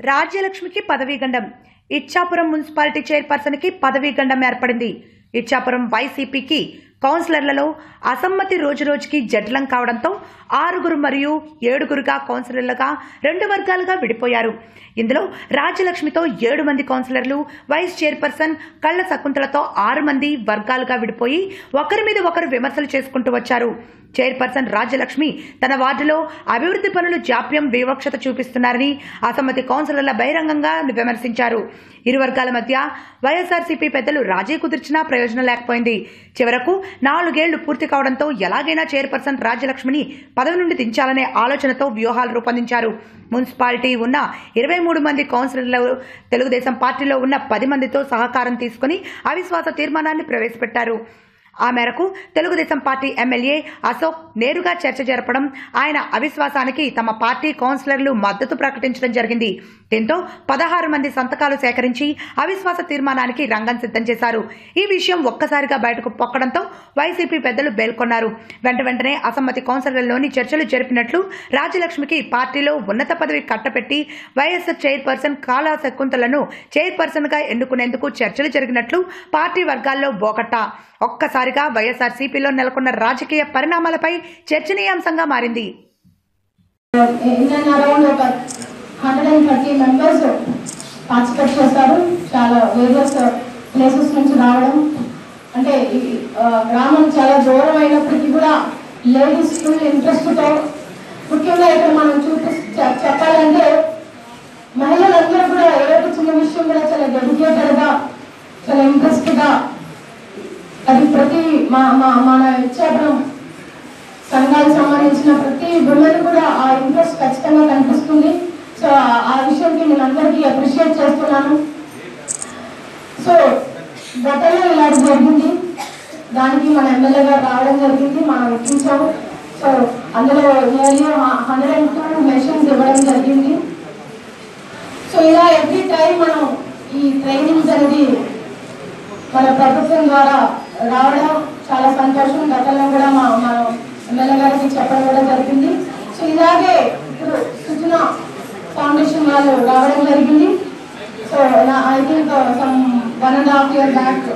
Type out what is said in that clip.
రాజ్యలక్ష్మికి పదవీ గండం ఇచ్చాపురం మున్సిపాలిటీ చైర్పర్సన్కి పదవీ గండం ఏర్పడింది ఇచ్చాపురం వైసీపీకి కౌన్సిలర్లలో అసమ్మతి రోజురోజుకి జడ్లం కావడంతో ఆరుగురు మరియు ఏడుగురుగా కౌన్సిలర్లుగా రెండు వర్గాలుగా విడిపోయారు ఇందులో రాజ్యలక్ష్మితో ఏడు మంది కౌన్సిలర్లు వైస్ చైర్పర్సన్ కళ్ళ శకుంతలతో ఆరు మంది వర్గాలుగా విడిపోయి ఒకరి మీద ఒకరు విమర్శలు చేసుకుంటూ వచ్చారు చైర్పర్సన్ రాజ్యలక్ష్మి తన వార్డులో అభివృద్ధి పనులు జాప్యం వివక్షత చూపిస్తున్నారని అసమ్మతి కౌన్సిలర్ల బహిరంగంగా విమర్శించారు ఇరు వర్గాల మధ్య వైఎస్ఆర్సీపీ పెద్దలు రాజీ కుదిర్చినా ప్రయోజనం లేకపోయింది చివరకు నాలుగేళ్లు పూర్తి కావడంతో ఎలాగైనా చైర్పర్సన్ రాజ్యలక్ష్మిని పదవి నుండి దించాలనే ఆలోచనతో వ్యూహాలు రూపొందించారు మున్సిపాలిటీ ఉన్న ఇరవై మూడు మంది కౌన్సిలర్లు తెలుగుదేశం పార్టీలో ఉన్న పది మందితో సహకారం తీసుకుని అవిశ్వాస తీర్మానాన్ని ప్రవేశపెట్టారు ఆ మేరకు తెలుగుదేశం పార్టీ ఎమ్మెల్యే అశోక్ నేరుగా చర్చ జరపడం ఆయన అవిశ్వాసానికి తమ పార్టీ కౌన్సిలర్లు మద్దతు ప్రకటించడం జరిగింది దీంతో పదహారు మంది సంతకాలు సేకరించి అవిశ్వాస తీర్మానానికి రంగం సిద్ధం చేశారు ఈ విషయం ఒక్కసారిగా బయటకు పొక్కడంతో వైసీపీ పెద్దలు పేల్కొన్నారు వెంట వెంటనే అసమ్మతి కౌన్సిలర్లోని చర్చలు జరిపినట్లు రాజ్యలక్ష్మికి పార్టీలో ఉన్నత పదవి కట్టపెట్టి వైఎస్ఆర్ చైర్పర్సన్ కాలా శకుంతలను చైర్పర్సన్గా ఎన్నుకునేందుకు చర్చలు జరిగినట్లు పార్టీ వర్గాల్లో బోకట్ట ఒక్కసారిగా వైఎస్ఆర్సీపీలో నెలకొన్న రాజకీయ పరిణామాలపై చర్చనీయాంశంగా మారింది ఇన్ అండ్ అరౌండ్ ఒక hundred and thirty members participate చేస్తారు చాలా వేరియస్ ప్లేసెస్ నుంచి రావడం అంటే ఈ ఆ, గ్రామం చాలా దూరం అయినప్పటికీ కూడా లేడీస్ ఫుల్ ఇంట్రెస్ట్తో ముఖ్యంగా ఇక్కడ మనం చూపి చె- చెప్పాలంటే మహిళలందరూ కూడా ఏ ఒక చిన్న విషయం కూడా చాలా డెడికేటెడ్గా చాలా ఇంట్రెస్ట్గా అది ప్రతి మా మా మన ఇచ్చాపురం సంఘాలకు సంబంధించిన ప్రతి విమెన్ కూడా ఆ ఇంట్రెస్ట్ ఖచ్చితంగా కనిపిస్తుంది సో ఆ- ఆ విషయంకి నేను అందరికీ అప్రిషియేట్ చేస్తున్నాను సో గతంలో ఇలాంటి జరిగింది దానికి మన ఎమ్మెల్యే గారు రావడం జరిగింది మనం ఎక్కించాము సో అందులో nearly hundred and two machines ఇవ్వడం జరిగింది సో ఇలా ఎవ్రీ టైం మనం ఈ ట్రైనింగ్స్ అనేది మన ప్రభుత్వం ద్వారా రావడం చాలా సంతోషం గతంలో కూడా మా మా ఎమ్మెల్యే గారికి చెప్పడం కూడా జరిగింది సో ఇలాగే ఇప్పుడు సూచన ఫౌండేషన్ వాళ్ళు రావడం జరిగింది so I think some one and half year back